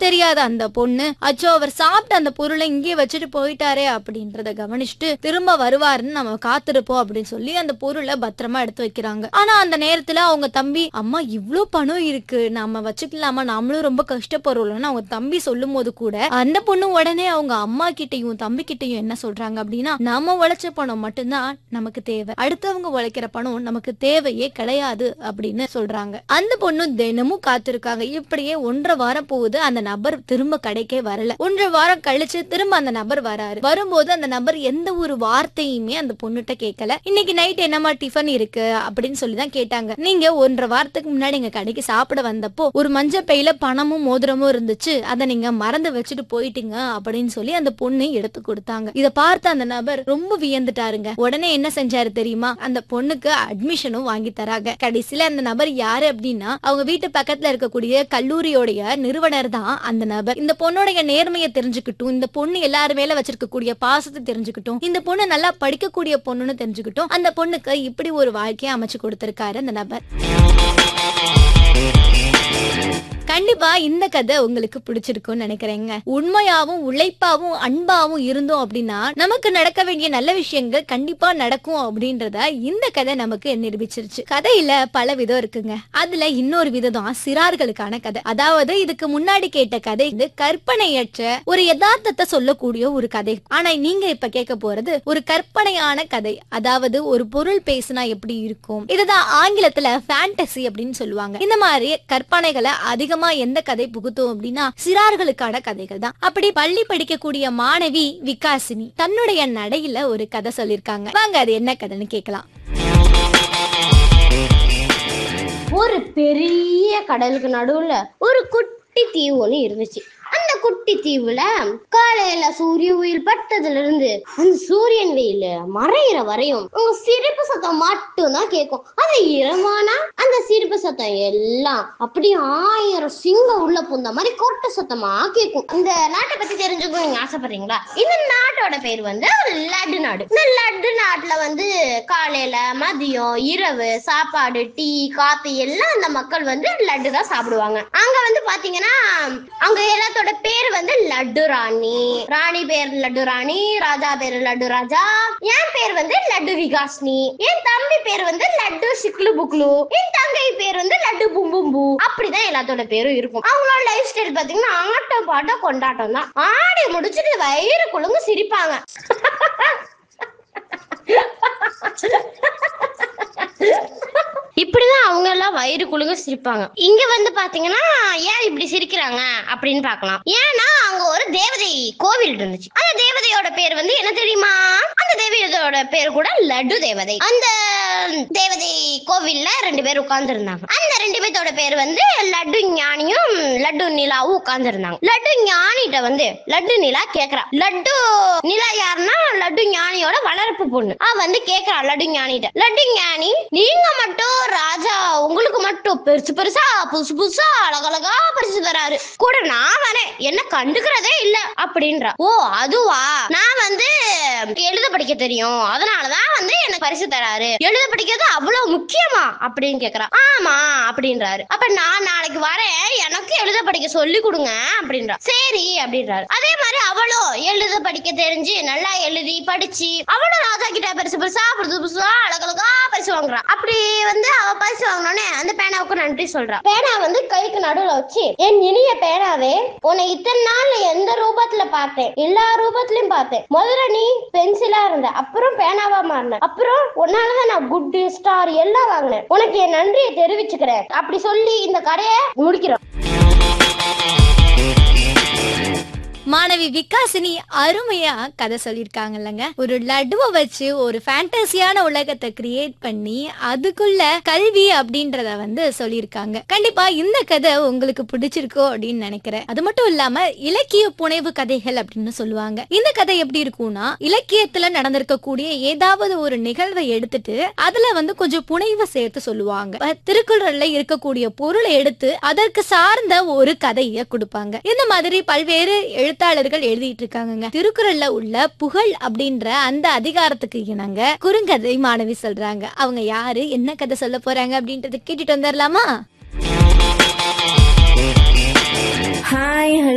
தெரியாத அந்த பொண்ணு அச்சோ அவர் சாப்பிட்ட அந்த பொருளை இங்கே வச்சுட்டு போயிட்டாரே அப்படின்றத கவனிச்சுட்டு திரும்ப வருவாருன்னு நம்ம காத்திருப்போம் அப்படின்னு சொல்லி அந்த பொருளை பத்திரமா எடுத்து வைக்கிறாங்க ஆனா அந்த நேரத்துல அவங்க தம்பி அம்மா இவ்ளோ பணம் இருக்கு நாம வச்சுக்கலாமா நாமளும் ரொம்ப கஷ்டப்படுறோம்னு அவங்க தம்பி சொல்லும் போது கூட அந்த பொண்ணு உடனே அவங்க அம்மா கிட்டயும் தம்பி கிட்டயும் என்ன சொல்றாங்க அப்படின்னா நம்ம உழைச்ச பணம் மட்டும்தான் நமக்கு தேவை அடுத்தவங்க உழைக்கிற பணம் நமக்கு தேவையே கிடையாது அப்படின்னு சொல்றாங்க அந்த பொண்ணு தினமும் காத்திருக்காங்க இப்படியே ஒன்றரை வாரம் போகுது அந்த நபர் திரும்ப கடைக்கே வரல ஒன்றரை வாரம் கழிச்சு திரும்ப அந்த நபர் வராரு வரும்போது அந்த நபர் எந்த ஒரு வார்த்தையுமே அந்த பொண்ணுகிட்ட கேட்கல இன்னைக்கு நைட் என்னமா டிஃபன் இருக்கு அப்படின்னு சொல்லி தான் கேட்டாங்க நீங்க ஒன்றரை வாரத்துக்கு முன்னாடி எங்க கடைக்கு சாப்பிட வந்தப்போ ஒரு மஞ்சள் பையில பணமும் மோதிரமும் இருந்துச்சு அதை நீங்க மறந்து வச்சுட்டு போயிட்டீங்க அப்படின்னு சொல்லி அந்த பொண்ணு எடுத்து கொடுத்தாங்க இத பார்த்த அந்த நபர் ரொம்ப வியந்துட்டாருங்க உடனே என்ன செஞ்சாரு தெரியுமா அந்த பொண்ணுக்கு அட்மிஷனும் வாங்கி தராங்க கடைசியில அந்த நபர் யாரு அப்படின்னா அவங்க வீட்டு பக்கத்துல இருக்கக்கூடிய கல்லூரியோடைய நிறுவனர் தான் அந்த நபர் இந்த பொண்ணுடைய நேர்மையை தெரிஞ்சுக்கிட்டும் இந்த பொண்ணு எல்லாரு மேல வச்சிருக்கக்கூடிய பாசத்தை தெரிஞ்சுக்கிட்டும் இந்த பொண்ணு நல்லா படிக்கக்கூடிய பொண்ணுன்னு தெரிஞ்சுக்கிட்டும் அந்த பொண்ணுக்கு இப்படி ஒரு வாழ்க்கையை அமைச்சு கொடுத்திருக்காரு அந்த நபர் கண்டிப்பா இந்த கதை உங்களுக்கு பிடிச்சிருக்கும்னு நினைக்கிறேங்க உண்மையாவும் உழைப்பாவும் அன்பாவும் இருந்தோம் அப்படின்னா நமக்கு நடக்க வேண்டிய நல்ல விஷயங்கள் கண்டிப்பா நடக்கும் அப்படின்றத இந்த கதை நமக்கு நிரூபிச்சிருச்சு கதையில பல விதம் இருக்குங்க அதுல இன்னொரு விதம் தான் சிறார்களுக்கான கதை அதாவது இதுக்கு முன்னாடி கேட்ட கதை இது கற்பனையற்ற ஒரு யதார்த்தத்தை சொல்லக்கூடிய ஒரு கதை ஆனா நீங்க இப்ப கேட்க போறது ஒரு கற்பனையான கதை அதாவது ஒரு பொருள் பேசினா எப்படி இருக்கும் இதுதான் ஆங்கிலத்துல ஃபேண்டசி அப்படின்னு சொல்லுவாங்க இந்த மாதிரி கற்பனைகளை அதிகமா எந்த கதை புகுத்தும் அப்படின்னா சிறார்களுக்கான கதைகள் தான் அப்படி பள்ளி படிக்கக்கூடிய மாணவி விகாசினி தன்னுடைய நடையில ஒரு கதை சொல்லிருக்காங்க வாங்க அது என்ன கதைன்னு கேட்கலாம் ஒரு பெரிய கடலுக்கு நடுவுல ஒரு குட்டி தீவு ஒண்ணு இருந்துச்சு அந்த குட்டி தீவுல காலையில சூரிய வெயில் பட்டதுல இருந்து அந்த சூரியன் வெயில் மறையிற வரையும் உங்க சிரிப்பு சத்தம் மட்டும் தான் கேட்கும் அது இரவானா அந்த சிரிப்பு சத்தம் எல்லாம் அப்படி ஆயிரம் சிங்கம் உள்ள புந்த மாதிரி கொட்ட சத்தமா கேட்கும் இந்த நாட்டை பத்தி தெரிஞ்சுக்கணும் நீங்க ஆசைப்படுறீங்களா இந்த நாட்டோட பேர் வந்து லட்டு நாடு இந்த லட்டு நாட்டுல வந்து காலையில மதியம் இரவு சாப்பாடு டீ காபி எல்லாம் அந்த மக்கள் வந்து லட்டு தான் சாப்பிடுவாங்க அங்க வந்து பாத்தீங்கன்னா அங்க எல்லாத்தோட பேர் வந்து லட்டு ராணி ராணி பேர் லட்டு ராணி ராஜா பேர் லட்டு ராஜா என் பேர் வந்து லட்டு விகாஸ்னி என் தம்பி பேர் வந்து லட்டு சிக்லு புக்லு என் தங்கை பேர் வந்து லட்டு பும்பும்பு அப்படிதான் எல்லாத்தோட பேரும் இருக்கும் அவங்களோட லைஃப் ஸ்டைல் பாத்தீங்கன்னா ஆட்டம் பாட்டம் கொண்டாட்டம் தான் ஆடி முடிச்சுட்டு வயிறு குழுங்க சிரிப்பாங்க இப்படிதான் அவங்க எல்லாம் வயிறு குழுங்க சிரிப்பாங்க இங்க வந்து பாத்தீங்கன்னா ஏன் இப்படி சிரிக்கிறாங்க அப்படின்னு பார்க்கலாம் ஏன்னா அங்க ஒரு தேவதை கோவில் இருந்துச்சு அந்த தேவதையோட பேர் வந்து என்ன தெரியுமா அந்த தேவதையோட பேர் கூட லட்டு தேவதை அந்த தேவதை கோவில்ல ரெண்டு பேர் உட்கார்ந்து இருந்தாங்க அந்த ரெண்டு பேர்த்தோட பேர் வந்து லட்டு ஞானியும் லட்டு நிலாவும் உட்கார்ந்து இருந்தாங்க லட்டு ஞானிட்ட வந்து லட்டு நிலா கேக்குறா லட்டு நிலா யாருன்னா லட்டு ஞானியோட வளர்ப்பு பொண்ணு அவ வந்து கேக்குறா லட்டு ஞானிட்ட லட்டு ஞானி நீங்க மட்டும் ராஜா உங்களுக்கு மட்டும் பெருசு பெருசா புதுசு புதுசா அழகழகா பரிசு தராரு கூட நான் வரேன் என்ன கண்டுக்கிறதே இல்ல அப்படின்றா ஓ அதுவா நான் வந்து எழுத படிக்க தெரியும் அதனாலதான் வந்து எனக்கு பரிசு தராரு எழுத படிக்கிறது அவ்வளவு முக்கியமா அப்படின்னு கேக்குறா ஆமா அப்படின்றாரு அப்ப நான் நாளைக்கு வரேன் எனக்கு எழுத படிக்க சொல்லி கொடுங்க அப்படின்றா சரி அப்படின்றாரு அதே மாதிரி அவளும் எழுத படிக்க தெரிஞ்சு நல்லா எழுதி படிச்சு அவளும் ராஜா கிட்ட பெருசு பெருசா புதுசு புதுசா அழகழகா பரிசு வாங்குறா அப்படி வந்து அவ பரிசு வாங்கினோடனே அந்த பேனாவுக்கு நன்றி சொல்றா பேனா வந்து கைக்கு நடுவுல வச்சு என் இனிய பேனாவே உன்னை இத்தனை நாள் எந்த ரூபத்துல பார்த்தேன் எல்லா ரூபத்திலயும் பார்த்தேன் முதல்ல நீ பென்சிலா இருந்த அப்புறம் பேனாவா மாறின அப்புறம் உன்னாலதான் நான் குட் ஸ்டார் எல்லாம் வாங்கினேன் உனக்கு என் நன்றியை தெரிவிச்சுக்கிறேன் அப்படி சொல்லி இந்த கதையை முடிக்கிறோம் மாணவி விகாசினி அருமையா கதை சொல்லியிருக்காங்கல்லங்க ஒரு லட்டுவை வச்சு ஒரு ஃபேண்டசியான உலகத்தை கிரியேட் பண்ணி அதுக்குள்ள கல்வி அப்படின்றத வந்து சொல்லியிருக்காங்க கண்டிப்பா இந்த கதை உங்களுக்கு பிடிச்சிருக்கோ அப்படின்னு நினைக்கிறேன் அது மட்டும் இல்லாம இலக்கிய புனைவு கதைகள் அப்படின்னு சொல்லுவாங்க இந்த கதை எப்படி இருக்கும்னா இலக்கியத்துல நடந்திருக்கக்கூடிய ஏதாவது ஒரு நிகழ்வை எடுத்துட்டு அதுல வந்து கொஞ்சம் புனைவை சேர்த்து சொல்லுவாங்க இப்ப திருக்குறள்ல இருக்கக்கூடிய பொருளை எடுத்து அதற்கு சார்ந்த ஒரு கதையை கொடுப்பாங்க இந்த மாதிரி பல்வேறு எழுத்தாளர்கள் எழுதிட்டு இருக்காங்கங்க திருக்குறள்ல உள்ள புகழ் அப்படின்ற அந்த அதிகாரத்துக்கு இணங்க குறுங்கதை மாணவி சொல்றாங்க அவங்க யாரு என்ன கதை சொல்ல போறாங்க அப்படின்றத கேட்டுட்டு வந்துடலாமா ஹாய்